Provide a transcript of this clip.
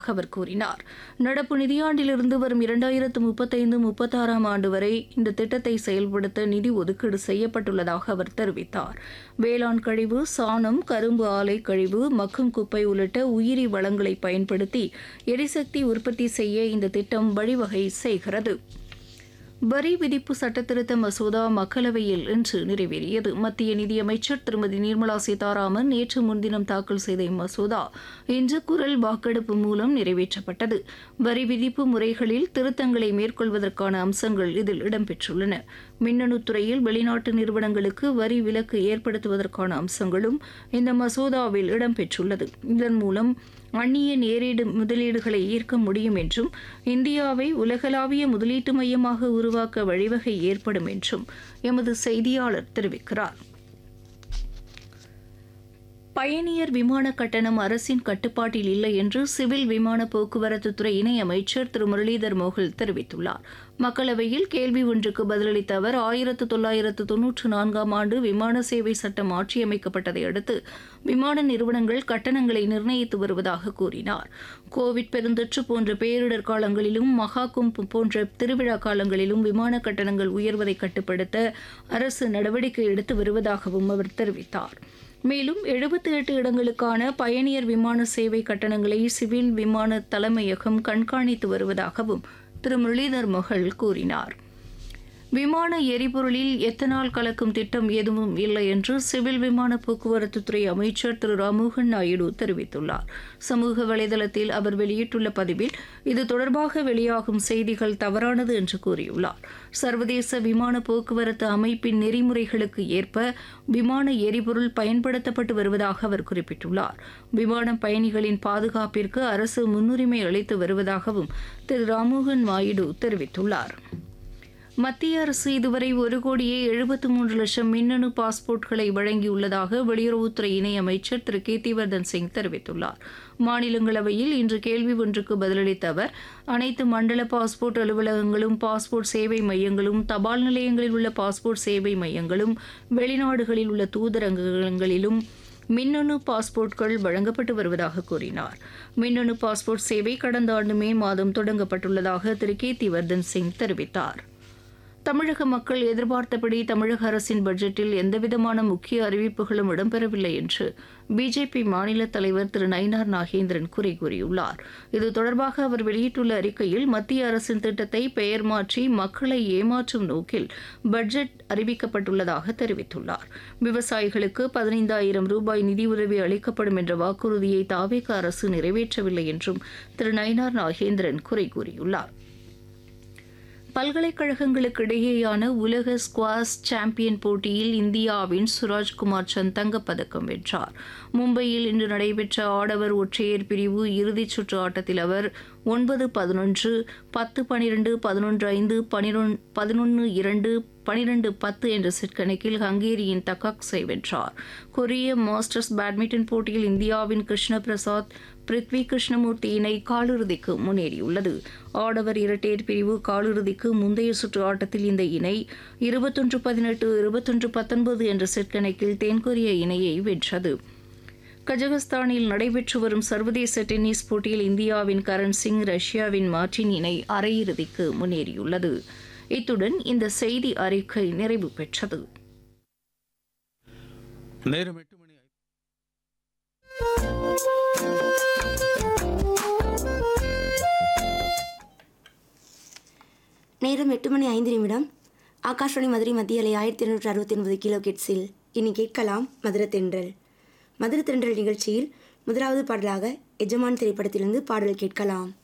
அவர் கூறினார் நடப்பு நிதியாண்டிலிருந்து வரும் இரண்டாயிரத்து முப்பத்தைந்து முப்பத்தாறாம் ஆண்டு வரை இந்த திட்டத்தை செயல்படுத்த நிதி ஒதுக்கீடு செய்யப்பட்டுள்ளதாக அவர் தெரிவித்தார் வேளாண் கழிவு சாணம் கரும்பு ஆலை கழிவு மக்கும் குப்பை உள்ளிட்ட உயிரி வளங்களை பயன்படுத்தி எரிசக்தி உற்பத்தி செய்ய இந்த திட்டம் வழிவகை செய்கிறது வரி விதிப்பு சட்டத்திருத்த மசோதா மக்களவையில் இன்று நிறைவேறியது மத்திய நிதியமைச்சர் திருமதி நிர்மலா சீதாராமன் நேற்று முன்தினம் தாக்கல் செய்த இம்மசோதா இன்று குரல் வாக்கெடுப்பு மூலம் நிறைவேற்றப்பட்டது வரி விதிப்பு முறைகளில் திருத்தங்களை மேற்கொள்வதற்கான அம்சங்கள் இதில் இடம்பெற்றுள்ளன மின்னணு துறையில் வெளிநாட்டு நிறுவனங்களுக்கு வரி விலக்கு ஏற்படுத்துவதற்கான அம்சங்களும் இந்த மசோதாவில் இடம்பெற்றுள்ளது இதன் மூலம் அந்நிய நேரீடு முதலீடுகளை ஈர்க்க முடியும் என்றும் இந்தியாவை உலகளாவிய முதலீட்டு மையமாக உருவாக்க வழிவகை ஏற்படும் என்றும் எமது செய்தியாளர் தெரிவிக்கிறார் பயணியர் விமான கட்டணம் அரசின் கட்டுப்பாட்டில் இல்லை என்று சிவில் விமான போக்குவரத்து துறை இணையமைச்சர் திரு முரளிதர் மோகல் தெரிவித்துள்ளார் மக்களவையில் கேள்வி ஒன்றுக்கு பதிலளித்த அவர் ஆயிரத்து தொள்ளாயிரத்து தொன்னூற்று நான்காம் ஆண்டு விமான சேவை சட்டம் மாற்றியமைக்கப்பட்டதை அடுத்து விமான நிறுவனங்கள் கட்டணங்களை நிர்ணயித்து வருவதாக கூறினார் கோவிட் பெருந்தொற்று போன்ற பேரிடர் காலங்களிலும் மகா கும்ப் போன்ற திருவிழா காலங்களிலும் விமான கட்டணங்கள் உயர்வதை கட்டுப்படுத்த அரசு நடவடிக்கை எடுத்து வருவதாகவும் அவர் தெரிவித்தார் மேலும் எழுபத்தி எட்டு இடங்களுக்கான பயணியர் விமான சேவை கட்டணங்களை சிவில் விமான தலைமையகம் கண்காணித்து வருவதாகவும் திரு முரளிதர் மொஹல் கூறினார் விமான எரிபொருளில் எத்தனால் கலக்கும் திட்டம் எதுவும் இல்லை என்று சிவில் விமான போக்குவரத்து துறை அமைச்சர் திரு ராமோகன் நாயுடு தெரிவித்துள்ளார் சமூக வலைதளத்தில் அவர் வெளியிட்டுள்ள பதிவில் இது தொடர்பாக வெளியாகும் செய்திகள் தவறானது என்று கூறியுள்ளார் சர்வதேச விமான போக்குவரத்து அமைப்பின் நெறிமுறைகளுக்கு ஏற்ப விமான எரிபொருள் பயன்படுத்தப்பட்டு வருவதாக அவர் குறிப்பிட்டுள்ளார் விமான பயணிகளின் பாதுகாப்பிற்கு அரசு முன்னுரிமை அளித்து வருவதாகவும் திரு ராமோகன் நாயுடு தெரிவித்துள்ளார் மத்திய அரசு இதுவரை ஒரு கோடியே எழுபத்து மூன்று லட்சம் மின்னணு பாஸ்போர்ட்களை வழங்கியுள்ளதாக வெளியுறவுத்துறை இணையமைச்சர் திரு கீர்த்திவர்தன் சிங் தெரிவித்துள்ளார் மாநிலங்களவையில் இன்று கேள்வி ஒன்றுக்கு பதிலளித்த அவர் அனைத்து மண்டல பாஸ்போர்ட் அலுவலகங்களும் பாஸ்போர்ட் சேவை மையங்களும் தபால் நிலையங்களில் உள்ள பாஸ்போர்ட் சேவை மையங்களும் வெளிநாடுகளில் உள்ள தூதரகங்களிலும் மின்னணு பாஸ்போர்ட்கள் வழங்கப்பட்டு வருவதாக கூறினார் மின்னணு பாஸ்போர்ட் சேவை கடந்த ஆண்டு மே மாதம் தொடங்கப்பட்டுள்ளதாக திரு கீர்த்திவர்தன் சிங் தெரிவித்தார் தமிழக மக்கள் எதிர்பார்த்தபடி தமிழக அரசின் பட்ஜெட்டில் எந்தவிதமான முக்கிய அறிவிப்புகளும் இடம்பெறவில்லை என்று பிஜேபி மாநில தலைவர் திரு நயினார் நாகேந்திரன் குறை கூறியுள்ளார் இது தொடர்பாக அவர் வெளியிட்டுள்ள அறிக்கையில் மத்திய அரசின் திட்டத்தை பெயர் மாற்றி மக்களை ஏமாற்றும் நோக்கில் பட்ஜெட் அறிவிக்கப்பட்டுள்ளதாக தெரிவித்துள்ளார் விவசாயிகளுக்கு பதினைந்தாயிரம் ரூபாய் நிதியுதவி அளிக்கப்படும் என்ற வாக்குறுதியை தாவேக அரசு நிறைவேற்றவில்லை என்றும் திரு நயினார் நாகேந்திரன் குறை கூறியுள்ளார் பல்கலைக்கழகங்களுக்கு இடையேயான உலக ஸ்குவாஷ் சாம்பியன் போட்டியில் இந்தியாவின் சுராஜ்குமார் சந்த் தங்கப்பதக்கம் வென்றார் மும்பையில் இன்று நடைபெற்ற ஆடவர் ஒற்றையர் பிரிவு இறுதிச் சுற்று ஆட்டத்தில் அவர் ஒன்பது பதினொன்று பத்து பனிரெண்டு பதினொன்று ஐந்து பனிரொன் பதினொன்று இரண்டு பனிரெண்டு பத்து என்ற செட் கணக்கில் ஹங்கேரியின் தக்காக்ஸை வென்றார் கொரிய மாஸ்டர்ஸ் பேட்மிண்டன் போட்டியில் இந்தியாவின் கிருஷ்ண பிரசாத் பிருத்வி கிருஷ்ணமூர்த்தி இணை காலிறுதிக்கு முன்னேறியுள்ளது ஆடவர் இரட்டையர் பிரிவு காலிறுதிக்கு முந்தைய சுற்று ஆட்டத்தில் இந்த இணை இருபத்தொன்று பதினெட்டு இருபத்தொன்று பத்தொன்பது என்ற செட் கணக்கில் தென்கொரிய இணையை வென்றது கஜகஸ்தானில் நடைபெற்று வரும் சர்வதேச டென்னிஸ் போட்டியில் இந்தியாவின் கரண் சிங் ரஷ்யாவின் மார்டின் இணை அரையிறுதிக்கு முன்னேறியுள்ளது இத்துடன் இந்த செய்தி அறிக்கை நிறைவு பெற்றது நேரம் எட்டு மணி ஐ- நேரம் எட்டு மணி ஐந்து நிமிடம் ஆகாஷ்வாணி மதுரை மத்திய அலை ஆயிரத்தி இருநூற்றி அறுபத்தி ஒன்பது கிலோ கிட்ஸில் இனி கேட்கலாம் மதுர தென்றல் மதுர தென்றல் நிகழ்ச்சியில் முதலாவது பாடலாக எஜமான் திரைப்படத்திலிருந்து பாடல் கேட்கலாம்